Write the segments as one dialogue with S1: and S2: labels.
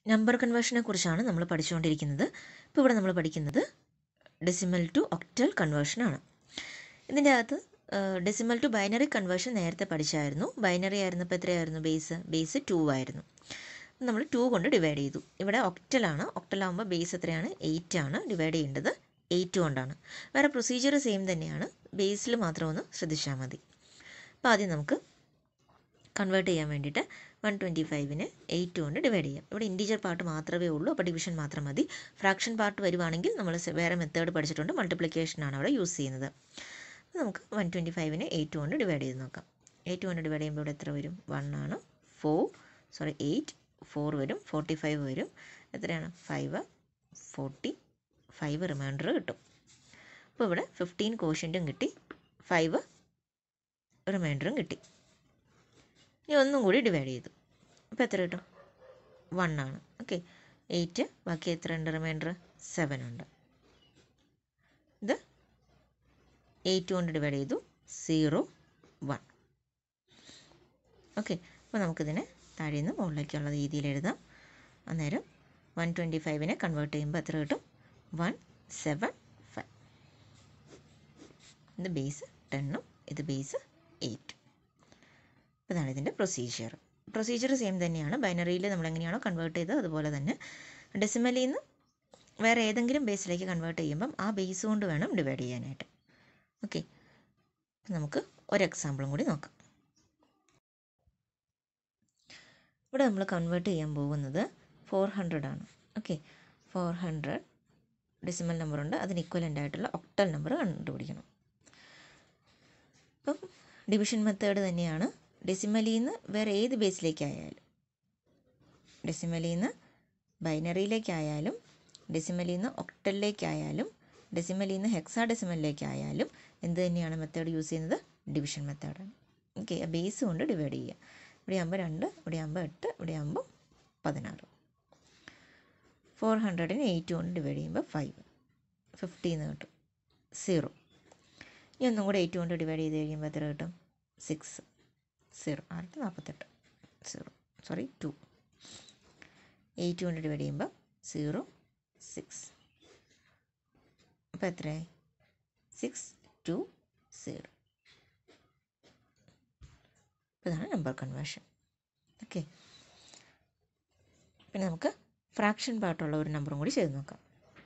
S1: number കൺവേർഷനെ കുറിച്ചാണ് നമ്മൾ പഠിച്ചുകൊണ്ടിരിക്കുന്നത് ഇപ്പോൾ ഇവിടെ നമ്മൾ പഠിക്കുന്നത് ഡെസിമൽ ടു ഒക്ടൽ കൺവേർഷനാണ് ഇതിൻ്റെ അകത്ത് ഡെസിമൽ ടു ബൈനറി കൺവേർഷൻ നേരത്തെ പഠിച്ചായിരുന്നു ബൈനറി ആയിരുന്നപ്പോൾ എത്രയായിരുന്നു ബേസ് ബേസ് ടു ആയിരുന്നു നമ്മൾ ടു കൊണ്ട് ഡിവൈഡ് ചെയ്തു ഇവിടെ ഒക്ടലാണ് ഒക്ടലാകുമ്പോൾ ബേസ് എത്രയാണ് എയ്റ്റ് ആണ് ഡിവൈഡ് ചെയ്യേണ്ടത് എയ്റ്റ് കൊണ്ടാണ് വേറെ പ്രൊസീജിയർ സെയിം തന്നെയാണ് ബേസിൽ മാത്രം ഒന്ന് ശ്രദ്ധിച്ചാൽ മതി അപ്പോൾ ആദ്യം നമുക്ക് കൺവേർട്ട് ചെയ്യാൻ വേണ്ടിയിട്ട് വൺ ട്വൻറ്റി ഫൈവിന് എയ്റ്റ് കൊണ്ട് ഡിവൈഡ് ചെയ്യാം ഇവിടെ ഇൻറ്റീജർ പാർട്ട് മാത്രമേ ഉള്ളൂ അപ്പോൾ ഡിവിഷൻ മാത്രം മതി ഫ്രാക്ഷൻ പാർട്ട് വരുവാണെങ്കിൽ നമ്മൾ വേറെ മെത്തേഡ് പഠിച്ചിട്ടുണ്ട് മൾട്ടിപ്ലിക്കേഷനാണ് അവിടെ യൂസ് ചെയ്യുന്നത് അപ്പോൾ നമുക്ക് വൺ ട്വൻറ്റി ഫൈവിന് എയ്റ്റ് കൊണ്ട് ഡിവൈഡ് ചെയ്ത് നോക്കാം എയ്റ്റ് കൊണ്ട് ഡിവൈഡ് ചെയ്യുമ്പോൾ ഇവിടെ എത്ര വരും വൺ ആണ് ഫോർ സോറി എയ്റ്റ് ഫോർ വരും ഫോർട്ടി ഫൈവ് വരും എത്രയാണ് ഫൈവ് ഫോർട്ടി ഫൈവ് റിമൈൻഡർ കിട്ടും അപ്പോൾ ഇവിടെ ഫിഫ്റ്റീൻ കോഷ്യൻറ്റും കിട്ടി ഫൈവ് റിമൈൻഡറും കിട്ടി ഇനി ഒന്നും കൂടി ഡിവൈഡ് ചെയ്തു അപ്പോൾ എത്ര കിട്ടും വൺ ആണ് ഓക്കെ എയ്റ്റ് ബാക്കി എത്ര ഉണ്ട് റിമൈൻഡർ സെവൻ ഉണ്ട് ഇത് എയ്റ്റ് കൊണ്ട് ഡിവൈഡ് ചെയ്തു സീറോ വൺ ഓക്കെ അപ്പോൾ നമുക്കിതിനെ താഴെ നിന്ന് മുകളിലേക്കുള്ള രീതിയിൽ എഴുതാം അന്നേരം വൺ ട്വൻറ്റി ഫൈവിനെ കൺവേർട്ട് ചെയ്യുമ്പോൾ എത്ര കിട്ടും വൺ സെവൻ ഫൈവ് ഇത് ബേസ് ടെണ്ണും ഇത് ബേസ് എയ്റ്റും ഇതാണ് ഇതിൻ്റെ പ്രൊസീജിയർ പ്രൊസീജിയർ സെയിം തന്നെയാണ് ബൈനറിയിൽ നമ്മൾ എങ്ങനെയാണോ കൺവേർട്ട് ചെയ്തത് അതുപോലെ തന്നെ ഡെസിമലിൽ നിന്ന് വേറെ ഏതെങ്കിലും ബേസിലേക്ക് കൺവേർട്ട് ചെയ്യുമ്പം ആ ബേസ് കൊണ്ട് വേണം ഡിവൈഡ് ചെയ്യാനായിട്ട് ഓക്കെ നമുക്ക് ഒരു എക്സാമ്പിളും കൂടി നോക്കാം ഇവിടെ നമ്മൾ കൺവേർട്ട് ചെയ്യാൻ പോകുന്നത് ഫോർ ഹൺഡ്രഡ് ആണ് okay four hundred decimal number ഉണ്ട് അതിന് ഇക്വലൻ്റ് ആയിട്ടുള്ള ഒക്ടൽ നമ്പർ കണ്ടുപിടിക്കണം അപ്പം ഡിവിഷൻ മെത്തേഡ് തന്നെയാണ് ഡെസിമലിൽ നിന്ന് വേറെ ഏത് ബേസിലേക്കായാലും ഡെസിമലിൽ നിന്ന് ബൈനറിയിലേക്കായാലും ഡെസിമലിൽ നിന്ന് ഒക്ടലിലേക്കായാലും ഡെസിമലിൽ നിന്ന് ഹെക്സാ ഡെസിമലിലേക്കായാലും എന്ത് തന്നെയാണ് മെത്തേഡ് യൂസ് ചെയ്യുന്നത് ഡിവിഷൻ മെത്തേഡാണ് ഓക്കെ ബേസ് കൊണ്ട് ഡിവൈഡ് ചെയ്യുക ഇവിടെ ആകുമ്പോൾ രണ്ട് ഇവിടെ ആകുമ്പോൾ എട്ട് ഇവിടെ ആകുമ്പോൾ പതിനാറ് ഫോർ ഹൺഡ്രഡിന് എയ്റ്റ് കൊണ്ട് ഡിവൈഡ് ചെയ്യുമ്പോൾ ഫൈവ് ഫിഫ്റ്റീന്ന് കിട്ടും സീറോ ഇനി ഒന്നും കൂടെ എയ്റ്റ് കൊണ്ട് ഡിവൈഡ് ചെയ്ത് കഴിയുമ്പോൾ എത്ര കിട്ടും സിക്സ് സീറോ ആയിരത്തി നാൽപ്പത്തെട്ട് സീറോ സോറി ടു എയ്റ്റ് കൊണ്ട് ഡിവൈഡ് ചെയ്യുമ്പോൾ സീറോ സിക്സ് അപ്പോൾ എത്രയായി സിക്സ് ടു സീറോ ഇതാണ് നമ്പർ കൺവേർഷൻ ഓക്കെ പിന്നെ നമുക്ക് ഫ്രാക്ഷൻ പാർട്ടുള്ള ഒരു നമ്പറും കൂടി ചെയ്ത് നോക്കാം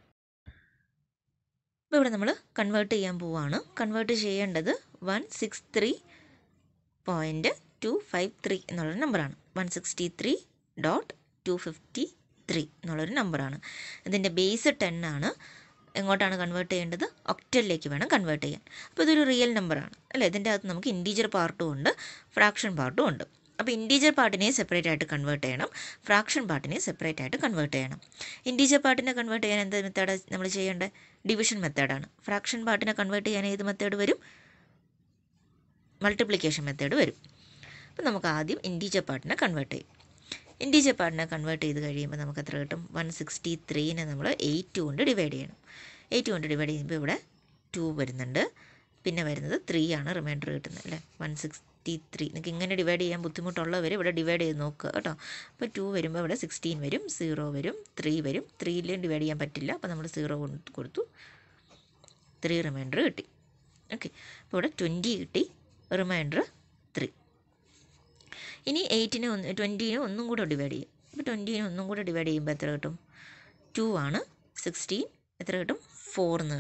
S1: ഇപ്പോൾ ഇവിടെ നമ്മൾ കൺവേർട്ട് ചെയ്യാൻ പോവുകയാണ് കൺവേർട്ട് ചെയ്യേണ്ടത് one six three point two five three എന്നുള്ളൊരു നമ്പറാണ് one sixty three dot two fifty three എന്നുള്ളൊരു നമ്പറാണ് ഇതിൻ്റെ ബേസ് ടെൻ ആണ് എങ്ങോട്ടാണ് കൺവേർട്ട് ചെയ്യേണ്ടത് ഒക്ടലിലേക്ക് വേണം കൺവേർട്ട് ചെയ്യാൻ അപ്പോൾ ഇതൊരു റിയൽ നമ്പറാണ് അല്ലേ ഇതിൻ്റെ അകത്ത് നമുക്ക് ഇൻറ്റീജർ പാർട്ടും ഉണ്ട് ഫ്രാക്ഷൻ പാർട്ടും ഉണ്ട് അപ്പോൾ ഇൻറ്റീജർ പാർട്ടിനെ സെപ്പറേറ്റ് ആയിട്ട് കൺവേർട്ട് ചെയ്യണം ഫ്രാക്ഷൻ പാർട്ടിനെ സെപ്പറേറ്റ് ആയിട്ട് കൺവേർട്ട് ചെയ്യണം ഇൻറ്റീജർ പാർട്ടിനെ കൺവേർട്ട് ചെയ്യാൻ എന്ത് മെത്തേഡ് നമ്മൾ ചെയ്യേണ്ടത് ഡിവിഷൻ മെത്തേഡാണ് ഫ്രാക്ഷൻ പാർട്ടിനെ കൺവേർട്ട് ചെയ്യാൻ ഏത് മെത്തേഡ് വരും മൾട്ടിപ്ലിക്കേഷൻ മെത്തേഡ് വരും അപ്പോൾ നമുക്ക് ആദ്യം ഇൻറ്റീജർ പാർട്ടിനെ കൺവേർട്ട് ചെയ്യും ഇൻറ്റീജർ പാർട്ടിനെ കൺവേർട്ട് ചെയ്ത് കഴിയുമ്പോൾ നമുക്ക് എത്ര കിട്ടും വൺ സിക്സ്റ്റി ത്രീനെ നമ്മൾ എയ്റ്റ് കൊണ്ട് ഡിവൈഡ് ചെയ്യണം എയ്റ്റ് കൊണ്ട് ഡിവൈഡ് ചെയ്യുമ്പോൾ ഇവിടെ ടു വരുന്നുണ്ട് പിന്നെ വരുന്നത് ത്രീ ആണ് റിമൈൻഡർ കിട്ടുന്നത് അല്ലേ വൺ സിക്സ്റ്റി ത്രീ നിങ്ങൾക്ക് ഇങ്ങനെ ഡിവൈഡ് ചെയ്യാൻ ബുദ്ധിമുട്ടുള്ളവർ ഇവിടെ ഡിവൈഡ് ചെയ്ത് നോക്കുക കേട്ടോ അപ്പോൾ ടു വരുമ്പോൾ ഇവിടെ സിക്സ്റ്റീൻ വരും സീറോ വരും ത്രീ വരും ത്രീയിലും ഡിവൈഡ് ചെയ്യാൻ പറ്റില്ല അപ്പോൾ നമ്മൾ സീറോ കൊണ്ട് കൊടുത്തു ത്രീ റിമൈൻഡർ കിട്ടി ഓക്കെ അപ്പോൾ ഇവിടെ ട്വൻറ്റി കിട്ടി റിമൈൻഡർ ത്രീ ഇനി എയ്റ്റിനെ ഒന്ന് ട്വൻറ്റീനെ ഒന്നും കൂടെ ഡിവൈഡ് ചെയ്യും അപ്പോൾ ട്വൻറ്റീനെ ഒന്നും കൂടെ ഡിവൈഡ് ചെയ്യുമ്പോൾ എത്ര കിട്ടും ടു ആണ് സിക്സ്റ്റീൻ എത്ര കിട്ടും ഫോർന്ന്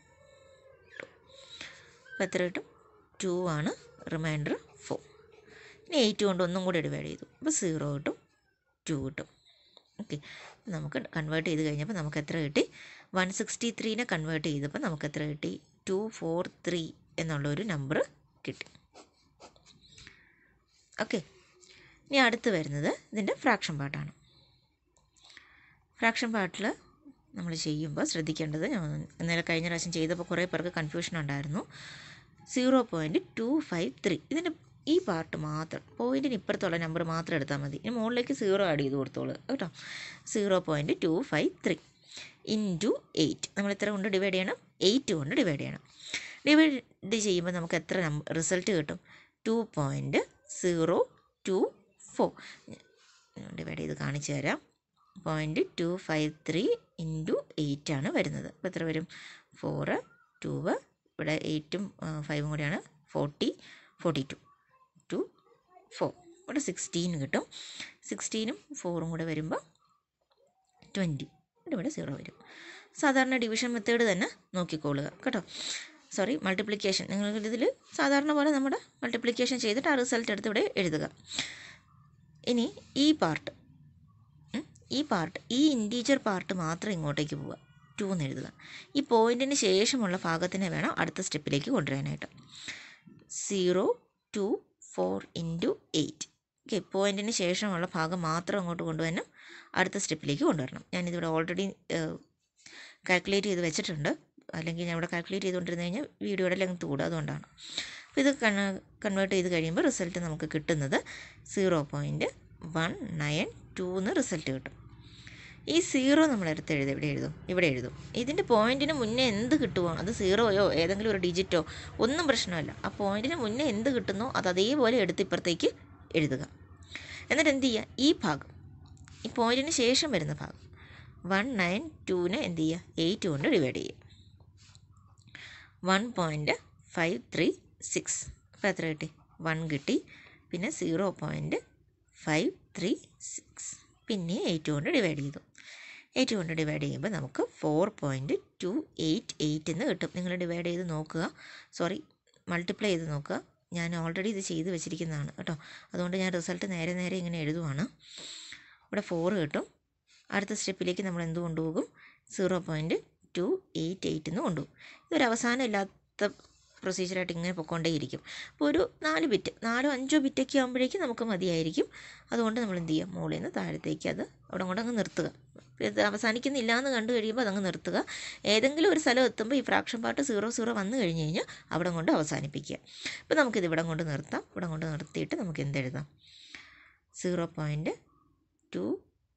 S1: അപ്പോൾ എത്ര കിട്ടും ടു ആണ് റിമൈൻഡർ ഫോർ ഇനി എയ്റ്റ് കൊണ്ട് ഒന്നും കൂടെ ഡിവൈഡ് ചെയ്തു അപ്പോൾ സീറോ കിട്ടും ടു കിട്ടും ഓക്കെ നമുക്ക് കൺവേർട്ട് ചെയ്ത് കഴിഞ്ഞപ്പോൾ നമുക്ക് എത്ര കിട്ടി വൺ സിക്സ്റ്റി ത്രീനെ കൺവേർട്ട് ചെയ്തപ്പോൾ നമുക്ക് എത്ര കിട്ടി ടു ഫോർ ത്രീ എന്നുള്ളൊരു നമ്പർ കിട്ടി ഓക്കെ ഇനി അടുത്ത് വരുന്നത് ഇതിൻ്റെ ഫ്രാക്ഷൻ പാർട്ടാണ് ഫ്രാക്ഷൻ പാർട്ടിൽ നമ്മൾ ചെയ്യുമ്പോൾ ശ്രദ്ധിക്കേണ്ടത് ഞാൻ ഇന്നലെ കഴിഞ്ഞ പ്രാവശ്യം ചെയ്തപ്പോൾ കുറേ പേർക്ക് കൺഫ്യൂഷൻ ഉണ്ടായിരുന്നു zero point two five three ഇതിൻ്റെ ഈ പാർട്ട് മാത്രം പോയിൻറ്റിന് ഇപ്പുറത്തുള്ള നമ്പർ മാത്രം എടുത്താൽ മതി ഇനി മുകളിലേക്ക് സീറോ ആഡ് ചെയ്ത് കൊടുത്തോളൂ കേട്ടോ zero point two five three into eight നമ്മൾ എത്ര കൊണ്ട് ഡിവൈഡ് ചെയ്യണം എയ്റ്റ് കൊണ്ട് ഡിവൈഡ് ചെയ്യണം ഡിവൈഡ് ചെയ്യുമ്പോൾ നമുക്ക് എത്ര റിസൾട്ട് കിട്ടും two point zero two four divide ചെയ്ത് കാണിച്ചു തരാം point two five three into eight ആണ് വരുന്നത് അപ്പോൾ എത്ര വരും ഫോറ് ടൂവ് ഇവിടെ എയ്റ്റും ഫൈവും കൂടെയാണ് forty forty two two four ഇവിടെ സിക്സ്റ്റീൻ കിട്ടും സിക്സ്റ്റീനും ഫോറും കൂടെ വരുമ്പോൾ ട്വൻറ്റി ഇവിടെ സീറോ വരും സാധാരണ ഡിവിഷൻ മെത്തേഡ് തന്നെ നോക്കിക്കോളുക കേട്ടോ സോറി മൾട്ടിപ്ലിക്കേഷൻ നിങ്ങൾ ഇതിൽ സാധാരണ പോലെ നമ്മുടെ മൾട്ടിപ്ലിക്കേഷൻ ചെയ്തിട്ട് ആ റിസൾട്ട് എടുത്ത് ഇവിടെ എഴുതുക ഇനി ഈ പാർട്ട് ഈ പാർട്ട് ഈ ഇൻറ്റീജർ പാർട്ട് മാത്രം ഇങ്ങോട്ടേക്ക് പോവുക ടു എന്ന് എഴുതുക ഈ പോയിൻറ്റിന് ശേഷമുള്ള ഭാഗത്തിനെ വേണം അടുത്ത സ്റ്റെപ്പിലേക്ക് കൊണ്ടുവരാനായിട്ട് zero two four into eight okay പോയിൻറ്റിന് ശേഷമുള്ള ഭാഗം മാത്രം അങ്ങോട്ട് കൊണ്ടുവരണം അടുത്ത സ്റ്റെപ്പിലേക്ക് കൊണ്ടുവരണം ഞാനിതിവിടെ ഓൾറെഡി കാൽക്കുലേറ്റ് ചെയ്ത് വെച്ചിട്ടുണ്ട് അല്ലെങ്കിൽ ഞാൻ ഇവിടെ കാൽക്കുലേറ്റ് ചെയ്തുകൊണ്ടിരുന്ന് കഴിഞ്ഞാൽ വീഡിയോയുടെ ലെങ്ത് കൂടും അതുകൊണ്ടാണ് അപ്പോൾ ഇത് കൺവേർട്ട് ചെയ്ത് കഴിയുമ്പോൾ റിസൾട്ട് നമുക്ക് കിട്ടുന്നത് zero point one nine two എന്ന് റിസൾട്ട് കിട്ടും ഈ സീറോ നമ്മൾ എടുത്ത് എഴുതും ഇവിടെ എഴുതും ഇവിടെ എഴുതും ഇതിൻ്റെ പോയിൻറ്റിന് മുന്നേ എന്ത് കിട്ടുമോ അത് സീറോയോ ഏതെങ്കിലും ഒരു ഡിജിറ്റോ ഒന്നും പ്രശ്നമല്ല ആ പോയിൻറ്റിന് മുന്നേ എന്ത് കിട്ടുന്നോ അത് അതേപോലെ എടുത്ത് ഇപ്പുറത്തേക്ക് എഴുതുക എന്നിട്ട് എന്ത് ചെയ്യുക ഈ ഭാഗം ഈ പോയിൻറ്റിന് ശേഷം വരുന്ന ഭാഗം വൺ നയൻ ടുവിനെ എന്ത് ചെയ്യുക എയ്റ്റ് കൊണ്ട് ഡിവൈഡ് ചെയ്യുക one point five three six അപ്പോൾ എത്ര കിട്ടി വൺ കിട്ടി പിന്നെ zero point five three six പിന്നെ എയ്റ്റ് കൊണ്ട് ഡിവൈഡ് ചെയ്തു എയ്റ്റ് കൊണ്ട് ഡിവൈഡ് ചെയ്യുമ്പോൾ നമുക്ക് four point two eight eight എന്ന് കിട്ടും നിങ്ങൾ ഡിവൈഡ് ചെയ്ത് നോക്കുക സോറി മൾട്ടിപ്ലൈ ചെയ്ത് നോക്കുക ഞാൻ ഓൾറെഡി ഇത് ചെയ്ത് വെച്ചിരിക്കുന്നതാണ് കേട്ടോ അതുകൊണ്ട് ഞാൻ റിസൾട്ട് നേരെ നേരെ ഇങ്ങനെ എഴുതുവാണ് ഇവിടെ ഫോർ കിട്ടും അടുത്ത സ്റ്റെപ്പിലേക്ക് നമ്മൾ എന്ത് കൊണ്ടുപോകും zero point two eight eight എന്ന് കൊണ്ടുപോകും ഇതൊരു അവസാനം ഇല്ലാത്ത പ്രൊസീജിയറായിട്ട് ഇങ്ങനെ പൊയ്ക്കൊണ്ടേയിരിക്കും അപ്പോൾ ഒരു നാല് ബിറ്റ് നാലോ അഞ്ചോ ബിറ്റൊക്കെ ആകുമ്പോഴേക്കും നമുക്ക് മതിയായിരിക്കും അതുകൊണ്ട് നമ്മൾ എന്ത് ചെയ്യുക മുകളിൽ നിന്ന് താഴത്തേക്ക് അത് അവിടെ കൊണ്ട് അങ്ങ് നിർത്തുക ഇത് അവസാനിക്കുന്നില്ല എന്ന് കണ്ടു കഴിയുമ്പോൾ അതങ്ങ് നിർത്തുക ഏതെങ്കിലും ഒരു സ്ഥലം എത്തുമ്പോൾ ഈ ഫ്രാക്ഷൻ പാർട്ട് സീറോ സീറോ വന്നു കഴിഞ്ഞ് കഴിഞ്ഞാൽ അവിടെ കൊണ്ട് അവസാനിപ്പിക്കുക അപ്പോൾ നമുക്കിത് ഇവിടെ കൊണ്ട് നിർത്താം ഇവിടെ കൊണ്ട് നിർത്തിയിട്ട് നമുക്ക് എന്തെഴുതാം zero point two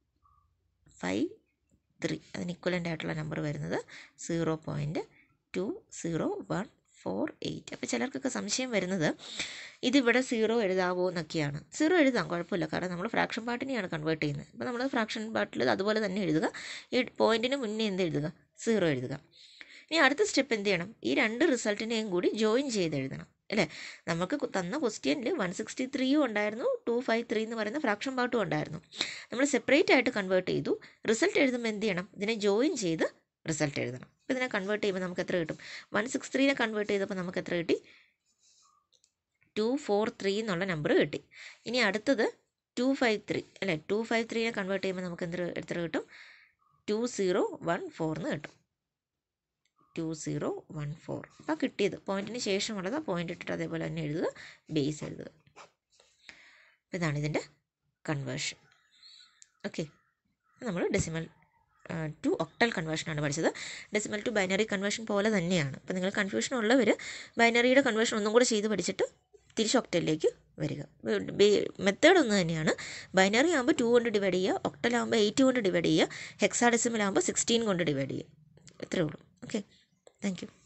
S1: five three അതിന് ഇക്വലൻ്റ് ആയിട്ടുള്ള നമ്പർ വരുന്നത് zero point two zero one four eight അപ്പോൾ ചിലർക്കൊക്കെ സംശയം വരുന്നത് ഇതിവിടെ സീറോ എഴുതാവോ എന്നൊക്കെയാണ് സീറോ എഴുതാം കുഴപ്പമില്ല കാരണം നമ്മൾ ഫ്രാക്ഷൻ പാർട്ടിനെയാണ് കൺവേർട്ട് ചെയ്യുന്നത് അപ്പോൾ നമ്മൾ ഫ്രാക്ഷൻ പാർട്ടിൽ അതുപോലെ തന്നെ എഴുതുക ഈ പോയിൻറ്റിന് മുന്നേ എന്ത് എഴുതുക സീറോ എഴുതുക ഇനി അടുത്ത സ്റ്റെപ്പ് എന്ത് ചെയ്യണം ഈ രണ്ട് റിസൾട്ടിനെയും കൂടി ജോയിൻ ചെയ്ത് എഴുതണം അല്ലേ നമുക്ക് തന്ന ക്വസ്റ്റ്യനിൽ വൺ സിക്സ്റ്റി ത്രീയും ഉണ്ടായിരുന്നു ടു ഫൈവ് ത്രീ എന്ന് പറയുന്ന ഫ്രാക്ഷൻ പാർട്ടും ഉണ്ടായിരുന്നു നമ്മൾ സെപ്പറേറ്റ് ആയിട്ട് കൺവേർട്ട് ചെയ്തു റിസൾട്ട് എഴുതുമ്പോൾ എന്ത് ചെയ്യണം ഇതിനെ ജോയിൻ ചെയ്ത് റിസൾട്ട് എഴുതണം അപ്പോൾ ഇതിനെ കൺവേർട്ട് ചെയ്യുമ്പോൾ നമുക്ക് എത്ര കിട്ടും വൺ സിക്സ് ത്രീനെ കൺവേർട്ട് ചെയ്തപ്പോൾ നമുക്ക് എത്ര കിട്ടി ടു ഫോർ ത്രീ എന്നുള്ള നമ്പർ കിട്ടി ഇനി അടുത്തത് ടു ഫൈവ് ത്രീ അല്ലേ ടു ഫൈവ് ത്രീനെ കൺവേർട്ട് ചെയ്യുമ്പോൾ നമുക്ക് എന്ത് എത്ര കിട്ടും ടു സീറോ വൺ ഫോർ എന്ന് കിട്ടും ടു സീറോ വൺ ഫോർ അപ്പോൾ കിട്ടിയത് പോയിൻറ്റിന് ശേഷമുള്ളത് ആ പോയിൻ്റ് ഇട്ടിട്ട് അതേപോലെ തന്നെ എഴുതുക ബേസ് എഴുതുക അപ്പോൾ ഇതാണ് ഇതിൻ്റെ കൺവേർഷൻ ഓക്കെ നമ്മൾ ഡെസിമൽ ടു ഒക്ടൽ കൺവേർഷനാണ് പഠിച്ചത് ഡെസിമൽ ടു ബൈനറി കൺവേർഷൻ പോലെ തന്നെയാണ് അപ്പോൾ നിങ്ങൾ കൺഫ്യൂഷൻ ഉള്ളവർ ബൈനറിയുടെ കൺവേർഷൻ ഒന്നും കൂടെ ചെയ്ത് പഠിച്ചിട്ട് തിരിച്ച് ഒക്ടലിലേക്ക് വരിക മെത്തേഡ് ഒന്ന് തന്നെയാണ് ബൈനറി ആകുമ്പോൾ ടു കൊണ്ട് ഡിവൈഡ് ചെയ്യുക ഒക്ടൽ ആകുമ്പോൾ എയ്റ്റ് കൊണ്ട് ഡിവൈഡ് ചെയ്യുക ഹെക്സാ ഡെസിമൽ ആകുമ്പോൾ സിക്സ്റ്റീൻ കൊണ്ട് ഡിവൈഡ് ചെയ്യുക ഇത്രയേ ഉള്ളൂ ഓക്കെ താങ്ക് യു